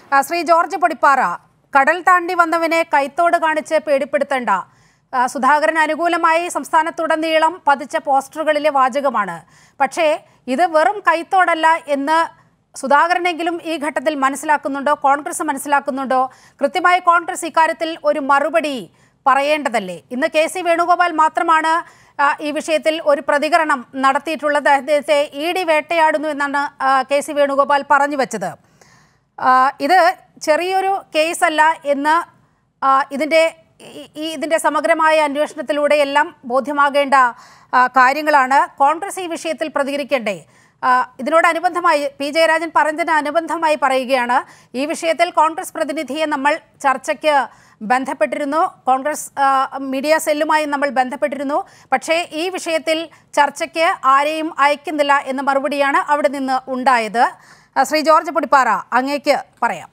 ആ, ശ്രീ ജോർജ് പൊടിപ്പാറ കടൽ താണ്ടി വന്നവനെ കൈത്തോട് കാണിച്ച് പേടിപ്പെടുത്തണ്ട ആ, സുധാകരന് അനുകൂലമായി സംസ്ഥാനത്തുടനീളം പതിച്ച പോസ്റ്ററുകളിലെ വാചകമാണ് പക്ഷേ ഇത് വെറും കൈത്തോടല്ല എന്ന് സുധാകരനെങ്കിലും ഈ ഘട്ടത്തിൽ മനസ്സിലാക്കുന്നുണ്ടോ കോൺഗ്രസ് മനസ്സിലാക്കുന്നുണ്ടോ കൃത്യമായി കോൺഗ്രസ് ഇക്കാര്യത്തിൽ ഒരു മറുപടി പറയേണ്ടതല്ലേ ഇന്ന് കെ സി വേണുഗോപാൽ മാത്രമാണ് ആ, ഈ വിഷയത്തിൽ ഒരു പ്രതികരണം നടത്തിയിട്ടുള്ളത് അദ്ദേഹത്തെ ഇ ഡി വേട്ടയാടുന്നു എന്നാണ് ആ, കെ സി വേണുഗോപാൽ പറഞ്ഞു വെച്ചത് ആ, ഇത് ചെറിയൊരു കേസല്ല എന്ന് ആ, ഇതിൻ്റെ ഈ- ഈ ഇതിൻ്റെ സമഗ്രമായ അന്വേഷണത്തിലൂടെ എല്ലാം ബോധ്യമാകേണ്ട ആ, കാര്യങ്ങളാണ് കോൺഗ്രസ് ഈ വിഷയത്തിൽ പ്രതികരിക്കേണ്ടേ ആ, ഇതിനോടനുബന്ധമായി പി ജയരാജൻ പറഞ്ഞതിന് അനുബന്ധമായി പറയുകയാണ് ഈ വിഷയത്തിൽ കോൺഗ്രസ് പ്രതിനിധിയെ നമ്മൾ ചർച്ചയ്ക്ക് ബന്ധപ്പെട്ടിരുന്നു കോൺഗ്രസ് ആ, മീഡിയ സെല്ലുമായി നമ്മൾ ബന്ധപ്പെട്ടിരുന്നു പക്ഷേ ഈ വിഷയത്തിൽ ചർച്ചയ്ക്ക് ആരെയും അയക്കുന്നില്ല എന്ന മറുപടിയാണ് അവിടെ നിന്ന് ഉണ്ടായത് ആ, ശ്രീ ജോർജ് പൊടിപ്പാറ അങ്ങേക്ക് പറയാം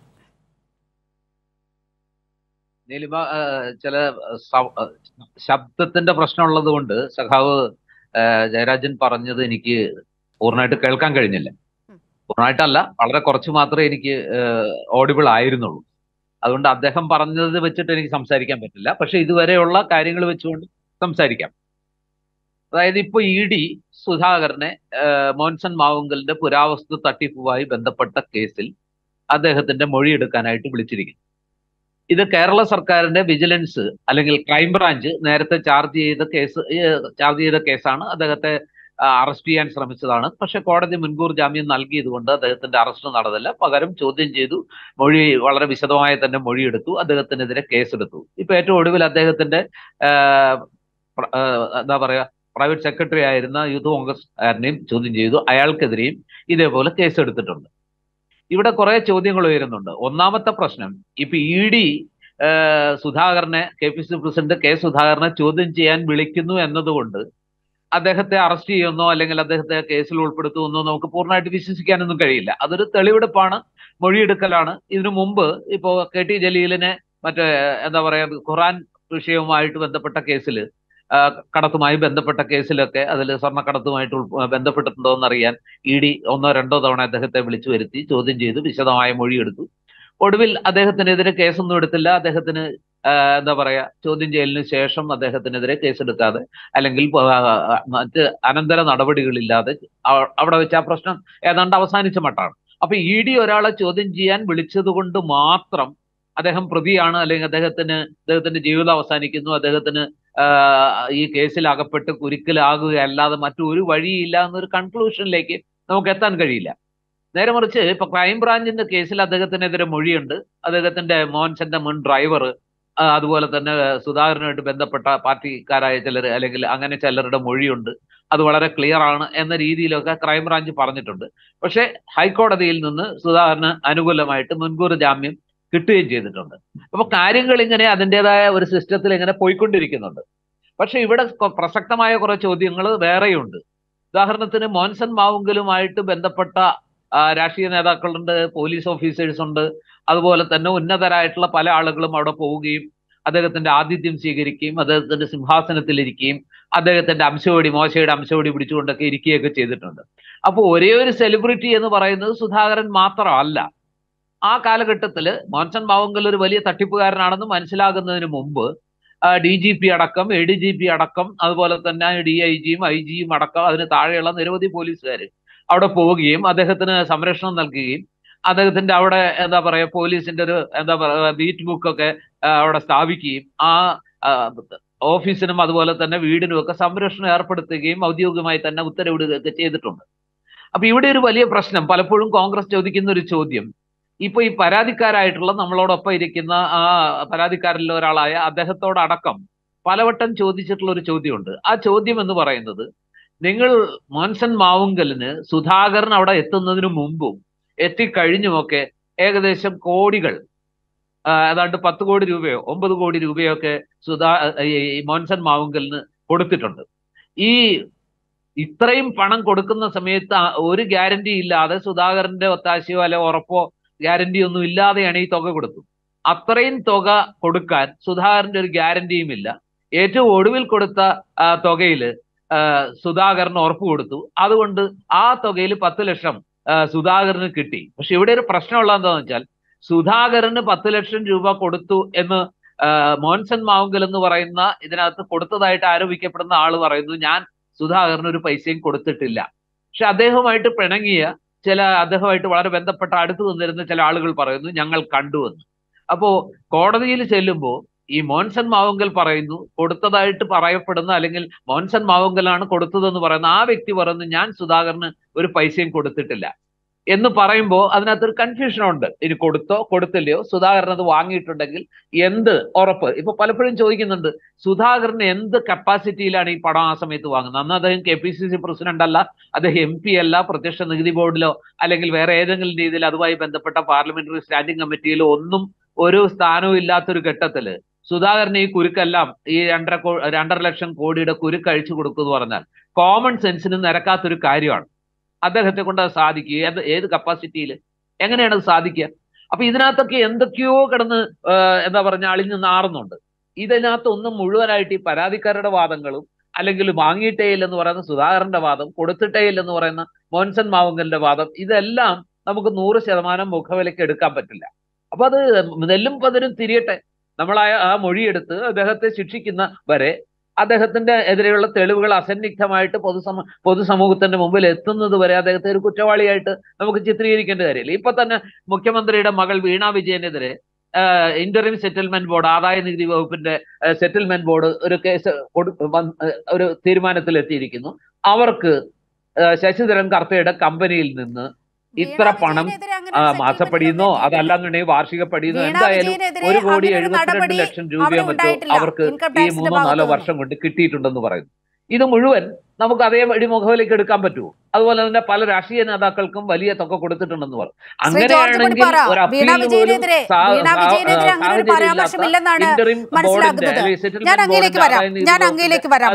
നീലിമ ആ, ചില സ- ആ, ശബ്ദത്തിന്റെ പ്രശ്നമുള്ളത് കൊണ്ട് സഖാവ് ആ, ജയരാജൻ പറഞ്ഞത് എനിക്ക് പൂർണ്ണമായിട്ട് കേൾക്കാൻ കഴിഞ്ഞില്ല പൂർണ്ണമായിട്ടല്ല വളരെ കുറച്ച് മാത്രമേ എനിക്ക് ഓഡിബിൾ ആയിരുന്നുള്ളൂ അതുകൊണ്ട് അദ്ദേഹം പറഞ്ഞത് വെച്ചിട്ട് എനിക്ക് സംസാരിക്കാൻ പറ്റില്ല പക്ഷെ ഇതുവരെയുള്ള കാര്യങ്ങൾ വെച്ചുകൊണ്ട് സംസാരിക്കാം അതായത് ഇപ്പൊ ഇ ഡി സുധാകരനെ ആ, മോൻസൺ മാവുങ്കലിന്റെ പുരാവസ്തു തട്ടിപ്പുമായി ബന്ധപ്പെട്ട കേസിൽ അദ്ദേഹത്തിന്റെ മൊഴി എടുക്കാനായിട്ട് വിളിച്ചിരിക്കുന്നു ഇത് കേരള സർക്കാരിന്റെ വിജിലൻസ് അല്ലെങ്കിൽ ക്രൈംബ്രാഞ്ച് നേരത്തെ ചാർജ് ചെയ്ത കേസ് ചാർജ് ചെയ്ത കേസാണ് അദ്ദേഹത്തെ അറസ്റ്റ് ചെയ്യാൻ ശ്രമിച്ചതാണ് പക്ഷെ കോടതി മുൻകൂർ ജാമ്യം നൽകിയതുകൊണ്ട് അദ്ദേഹത്തിന്റെ അറസ്റ്റ് നടന്നില്ല പകരം ചോദ്യം ചെയ്തു മൊഴി വളരെ വിശദമായി തന്നെ മൊഴിയെടുത്തു അദ്ദേഹത്തിനെതിരെ കേസെടുത്തു ഇപ്പൊ ഏറ്റവും ഒടുവിൽ അദ്ദേഹത്തിന്റെ ആ, പ്ര- ആ, എന്താ പറയാ പ്രൈവറ്റ് സെക്രട്ടറി ആയിരുന്ന യൂത്ത് കോൺഗ്രസ്കാരനെയും ചോദ്യം ചെയ്തു അയാൾക്കെതിരെയും ഇതേപോലെ കേസെടുത്തിട്ടുണ്ട് ഇവിടെ കുറെ ചോദ്യങ്ങൾ ഉയരുന്നുണ്ട് ഒന്നാമത്തെ പ്രശ്നം ഇപ്പൊ ഇ ഡി സുധാകരനെ K P C president K സുധാകരനെ ചോദ്യം ചെയ്യാൻ വിളിക്കുന്നു എന്നതുകൊണ്ട് അദ്ദേഹത്തെ അറസ്റ്റ് ചെയ്യുന്നോ അല്ലെങ്കിൽ അദ്ദേഹത്തെ കേസിൽ ഉൾപ്പെടുത്തുമെന്നോ നമുക്ക് പൂർണ്ണമായിട്ട് വിശ്വസിക്കാനൊന്നും കഴിയില്ല അതൊരു തെളിവെടുപ്പാണ് മൊഴിയെടുക്കലാണ് ഇതിനു മുമ്പ് ഇപ്പോ കെ ടി ജലീലിനെ മറ്റേ എന്താ പറയാ ഖുറാൻ വിഷയവുമായിട്ട് ബന്ധപ്പെട്ട കേസിൽ കടത്തുമായി ബന്ധപ്പെട്ട കേസിലൊക്കെ അതിൽ സ്വർണ്ണക്കടത്തുമായിട്ട് ഉൾ- ബന്ധപ്പെട്ടിട്ടുണ്ടോ എന്നറിയാൻ ഇ ഡി ഒന്നോ രണ്ടോ തവണ അദ്ദേഹത്തെ വിളിച്ചു വരുത്തി ചോദ്യം ചെയ്തു വിശദമായ മൊഴിയെടുത്തു ഒടുവിൽ അദ്ദേഹത്തിനെതിരെ കേസൊന്നും എടുത്തില്ല അദ്ദേഹത്തിന് ആ, എന്താ പറയാ ചോദ്യം ചെയ്യലിന് ശേഷം അദ്ദേഹത്തിനെതിരെ കേസെടുക്കാതെ അല്ലെങ്കിൽ ആ, മറ്റ് അനന്തര നടപടികളില്ലാതെ അവ- അവിടെ വെച്ച് ആ പ്രശ്നം ഏതാണ്ട് അവസാനിച്ച മട്ടാണ് അപ്പൊ ഇ ഡി ഒരാളെ ചോദ്യം ചെയ്യാൻ വിളിച്ചത് കൊണ്ട് മാത്രം അദ്ദേഹം പ്രതിയാണ് അല്ലെങ്കിൽ അദ്ദേഹത്തിന് അദ്ദേഹത്തിന്റെ ജീവിതം അവസാനിക്കുന്നു അദ്ദേഹത്തിന് ആ, ഈ കേസിൽ അകപ്പെട്ട് കുരുക്കിലാകുകയല്ലാതെ മറ്റൊരു വഴിയില്ല എന്നൊരു കൺക്ലൂഷനിലേക്ക് നമുക്ക് എത്താൻ കഴിയില്ല നേരെ മറിച്ച് ഇപ്പൊ ക്രൈംബ്രാഞ്ചിന്റെ കേസിൽ അദ്ദേഹത്തിനെതിരെ മൊഴിയുണ്ട് അദ്ദേഹത്തിന്റെ മോൻസന്റെ മുൻ ഡ്രൈവർ അതുപോലെ തന്നെ സുധാകരനുമായിട്ട് ബന്ധപ്പെട്ട പാർട്ടിക്കാരായ ചിലർ അല്ലെങ്കിൽ അങ്ങനെ ചിലരുടെ മൊഴിയുണ്ട് അത് വളരെ ക്ലിയർ ആണ് എന്ന രീതിയിലൊക്കെ ക്രൈംബ്രാഞ്ച് പറഞ്ഞിട്ടുണ്ട് പക്ഷേ ഹൈക്കോടതിയിൽ നിന്ന് സുധാകരന് അനുകൂലമായിട്ട് മുൻകൂർ ജാമ്യം കിട്ടുകയും ചെയ്തിട്ടുണ്ട് അപ്പൊ കാര്യങ്ങൾ ഇങ്ങനെ അതിൻ്റെതായ ഒരു സിസ്റ്റത്തിൽ ഇങ്ങനെ പോയിക്കൊണ്ടിരിക്കുന്നുണ്ട് പക്ഷെ ഇവിടെ കൊ- പ്രസക്തമായ കുറെ ചോദ്യങ്ങൾ വേറെയുണ്ട് ഉദാഹരണത്തിന് മോൻസൺ മാവുങ്കലുമായിട്ട് ബന്ധപ്പെട്ട ആ, രാഷ്ട്രീയ നേതാക്കളുണ്ട് പോലീസ് ഓഫീസേഴ്സ് ഉണ്ട് അതുപോലെ തന്നെ ഉന്നതരായിട്ടുള്ള പല ആളുകളും അവിടെ പോവുകയും അദ്ദേഹത്തിന്റെ ആതിഥ്യം സ്വീകരിക്കുകയും അദ്ദേഹത്തിന്റെ സിംഹാസനത്തിലിരിക്കുകയും അദ്ദേഹത്തിന്റെ അംശവടി മോശയുടെ അംശവടി പിടിച്ചുകൊണ്ടൊക്കെ ഇരിക്കുകയൊക്കെ ചെയ്തിട്ടുണ്ട് അപ്പോൾ ഒരേ ഒരു സെലിബ്രിറ്റി എന്ന് പറയുന്നത് സുധാകരൻ മാത്രമല്ല ആ കാലഘട്ടത്തിൽ മോൻസൺ മാവുങ്കൽ ഒരു വലിയ തട്ടിപ്പുകാരനാണെന്ന് മനസ്സിലാകുന്നതിന് മുമ്പ് ഡി ജി പി അടക്കം എ ഡി ജി പി അടക്കം അതുപോലെ തന്നെ ഡി ഐ ജിയും ഐ ജിയും അടക്കം അതിന് താഴെയുള്ള നിരവധി പോലീസുകാർ അവിടെ പോവുകയും അദ്ദേഹത്തിന് സംരക്ഷണം നൽകുകയും അദ്ദേഹത്തിന്റെ അവിടെ എന്താ പറയാ പോലീസിന്റെ ഒരു എന്താ പറയാ ബീറ്റ് ബുക്ക് ഒക്കെ ആ, അവിടെ സ്ഥാപിക്കുകയും ആ ആ, ഓഫീസിനും അതുപോലെ തന്നെ വീടിനും ഒക്കെ സംരക്ഷണം ഏർപ്പെടുത്തുകയും ഔദ്യോഗികമായി തന്നെ ഉത്തരവിടുകയൊക്കെ ചെയ്തിട്ടുണ്ട് അപ്പൊ ഇവിടെ ഒരു വലിയ പ്രശ്നം പലപ്പോഴും കോൺഗ്രസ് ചോദിക്കുന്ന ഒരു ചോദ്യം ഇപ്പൊ ഈ പരാതിക്കാരായിട്ടുള്ള നമ്മളോടൊപ്പം ഇരിക്കുന്ന ആ പരാതിക്കാരിൽ ഒരാളായ അദ്ദേഹത്തോടടക്കം പലവട്ടം ചോദിച്ചിട്ടുള്ള ഒരു ചോദ്യമുണ്ട് ആ ചോദ്യം എന്ന് പറയുന്നത് നിങ്ങൾ മോൻസൺ മാവുങ്കലിന് സുധാകരൻ അവിടെ എത്തുന്നതിന് മുമ്പും എത്തിക്കഴിഞ്ഞുമൊക്കെ ഏകദേശം കോടികൾ ആ, ഏതാണ്ട് പത്ത് കോടി രൂപയോ ഒമ്പത് കോടി രൂപയോ ഒക്കെ സുധാ ഈ ഈ മോൻസൺ മാവുങ്കലിന് കൊടുത്തിട്ടുണ്ട് ഈ ഇത്രയും പണം കൊടുക്കുന്ന സമയത്ത് ആ ഒരു ഗ്യാരണ്ടി ഇല്ലാതെ സുധാകരന്റെ ഒത്താശയോ അല്ലെ ഉറപ്പോ ഗ്യാരണ്ടി ഒന്നും ഇല്ലാതെയാണ് ഈ തുക കൊടുത്തത് അത്രയും തുക കൊടുക്കാൻ സുധാകരന്റെ ഒരു ഗ്യാരണ്ടിയും ഇല്ല ഏറ്റവും ഒടുവിൽ കൊടുത്ത ആ, തുകയില് ആ, സുധാകരന് ഉറപ്പ് കൊടുത്തു അതുകൊണ്ട് ആ തുകയിൽ പത്ത് ലക്ഷം ആ, സുധാകരന് കിട്ടി പക്ഷെ ഇവിടെ ഒരു പ്രശ്നമുള്ള എന്താണെന്ന് വെച്ചാൽ സുധാകരന് പത്ത് ലക്ഷം രൂപ കൊടുത്തു എന്ന് ആ, മോൻസൺ മാവുങ്കൽ എന്ന് പറയുന്ന ഇതിനകത്ത് കൊടുത്തതായിട്ട് ആരോപിക്കപ്പെടുന്ന ആള് പറയുന്നു ഞാൻ സുധാകരന് ഒരു പൈസയും കൊടുത്തിട്ടില്ല പക്ഷെ അദ്ദേഹവുമായിട്ട് പിണങ്ങിയ ചില അദ്ദേഹമായിട്ട് വളരെ ബന്ധപ്പെട്ട അടുത്ത് നിന്നിരുന്ന ചില ആളുകൾ പറയുന്നു ഞങ്ങൾ കണ്ടുവെന്ന് അപ്പോ കോടതിയിൽ ചെല്ലുമ്പോൾ ഈ മോൻസൺ മാവുങ്കൽ പറയുന്നു കൊടുത്തതായിട്ട് പറയപ്പെടുന്ന അല്ലെങ്കിൽ മോൻസൺ മാവുങ്കലാണ് കൊടുത്തതെന്ന് പറയുന്ന ആ വ്യക്തി പറയുന്നു ഞാൻ സുധാകരന് ഒരു പൈസയും കൊടുത്തിട്ടില്ല എന്ന് പറയുമ്പോൾ അതിനകത്തൊരു കൺഫ്യൂഷൻ ഉണ്ട് ഇനി കൊടുത്തോ കൊടുത്തില്ലയോ സുധാകരൻ അത് വാങ്ങിയിട്ടുണ്ടെങ്കിൽ എന്ത് ഉറപ്പ് ഇപ്പൊ പലപ്പോഴും ചോദിക്കുന്നുണ്ട് സുധാകരൻ എന്ത് കപ്പാസിറ്റിയിലാണ് ഈ പണം ആ സമയത്ത് വാങ്ങുന്നത് അന്ന് അദ്ദേഹം K P C C president അല്ല അദ്ദേഹം എം പി അല്ല പ്രത്യക്ഷ നികുതി ബോർഡിലോ അല്ലെങ്കിൽ വേറെ ഏതെങ്കിലും രീതിയിൽ അതുമായി ബന്ധപ്പെട്ട പാർലമെന്ററി സ്റ്റാൻഡിംഗ് കമ്മിറ്റിയിലോ ഒന്നും ഒരു സ്ഥാനവും ഇല്ലാത്തൊരു ഘട്ടത്തില് സുധാകരൻ ഈ കുരുക്കെല്ലാം ഈ രണ്ടര കോ രണ്ടര ലക്ഷം കോടിയുടെ കുരുക്ക് അഴിച്ചു കൊടുക്കുക എന്ന് പറഞ്ഞാൽ കോമൺ സെൻസിന് നിരക്കാത്തൊരു കാര്യമാണ് അദ്ദേഹത്തെ കൊണ്ട് അത് സാധിക്കുക ഏത് ഏത് കപ്പാസിറ്റിയിൽ എങ്ങനെയാണ് അത് സാധിക്കുക അപ്പൊ ഇതിനകത്തൊക്കെ എന്തൊക്കെയോ കിടന്ന് ആഹ് എന്താ പറഞ്ഞ അളിഞ്ഞ് നാറുന്നുണ്ട് ഇതിനകത്തൊന്നും മുഴുവനായിട്ട് ഈ പരാതിക്കാരുടെ വാദങ്ങളും അല്ലെങ്കിൽ വാങ്ങിയിട്ടേ ഇല്ലെന്ന് പറയുന്ന സുധാകരന്റെ വാദം കൊടുത്തിട്ടേ ഇല്ലെന്ന് പറയുന്ന മോൻസൺ മാവുങ്കലിന്റെ വാദം ഇതെല്ലാം നമുക്ക് നൂറ് ശതമാനം മുഖവിലയ്ക്ക് എടുക്കാൻ പറ്റില്ല അപ്പൊ അത് നെല്ലും പതിരും തിരിയട്ടെ നമ്മൾ ആ ആ മൊഴിയെടുത്ത് അദ്ദേഹത്തെ ശിക്ഷിക്കുന്ന വരെ അദ്ദേഹത്തിന്റെ എതിരെയുള്ള തെളിവുകൾ അസന്നിഗ്ധമായിട്ട് പൊതുസമ പൊതുസമൂഹത്തിന്റെ മുമ്പിൽ എത്തുന്നത് വരെ അദ്ദേഹത്തെ ഒരു കുറ്റവാളിയായിട്ട് നമുക്ക് ചിത്രീകരിക്കേണ്ട കാര്യമില്ല ഇപ്പൊ തന്നെ മുഖ്യമന്ത്രിയുടെ മകൾ വീണ വിജയനെതിരെ ഇന്ററിം സെറ്റിൽമെന്റ് ബോർഡ് ആദായ നികുതി വകുപ്പിന്റെ സെറ്റിൽമെന്റ് ബോർഡ് ഒരു കേസ് കൊടു- വന്ന്- ഏഹ് ഒരു തീരുമാനത്തിൽ എത്തിയിരിക്കുന്നു അവർക്ക് ഏഹ് ശശിധരൻ കർത്തയുടെ കമ്പനിയിൽ നിന്ന് ഇത്ര വീണ പണം വിജയനെതിരെ അങ്ങനെ ആ, ഒരു മാസപ്പടിയെന്നോ settlement അതല്ലാന്നുണ്ടെങ്കിൽ വാർഷിക പടിയെന്നോ വീണ എന്തായാലും വിജയനെതിരെ ഒരു കോടി അങ്ങനെ ഒരു എഴുപത്തിരണ്ട് നടപടി ലക്ഷം രൂപയോ അവിടെ മറ്റോ ഉണ്ടായിട്ടില്ല. അവർക്ക് ഇൻകം ഈ ടാക്സിന്റെ മൂന്നോ ഭാഗത്ത് നാലോ നിന്ന്. വർഷം കൊണ്ട് കിട്ടിയിട്ടുണ്ടെന്ന് പറയുന്നു ഇത് മുഴുവൻ നമുക്ക് അതേപടി മുഖവിലേക്ക് എടുക്കാൻ പറ്റുമോ അതുപോലെ തന്നെ പല രാഷ്ട്രീയ നേതാക്കൾക്കും വലിയ തുക കൊടുത്തിട്ടുണ്ടെന്ന് പറയും ശ്രീ ജോർജ് അങ്ങനെയാണെങ്കിൽ കുടിപ്പാറ ഒരു വീണ അപ്പീലിന് പോലും വിജയനെതിരെ സാ- വീണ സാ- വിജയനെതിരെ അങ്ങനെ ഒരു സാഹചര്യം പരാമർശം ഇല്ലാത്ത ഇല്ലെന്നാണ് interim board ന്റെ മനസ്സിലാക്കുന്നത് അല്ലെങ്കിൽ ഞാൻ settlement അങ്ങയിലേക്ക് board ന്റെ വരാം ആദായ നികുതി ഞാൻ വകുപ്പിന്റെ അങ്ങയിലേക്ക് വരാം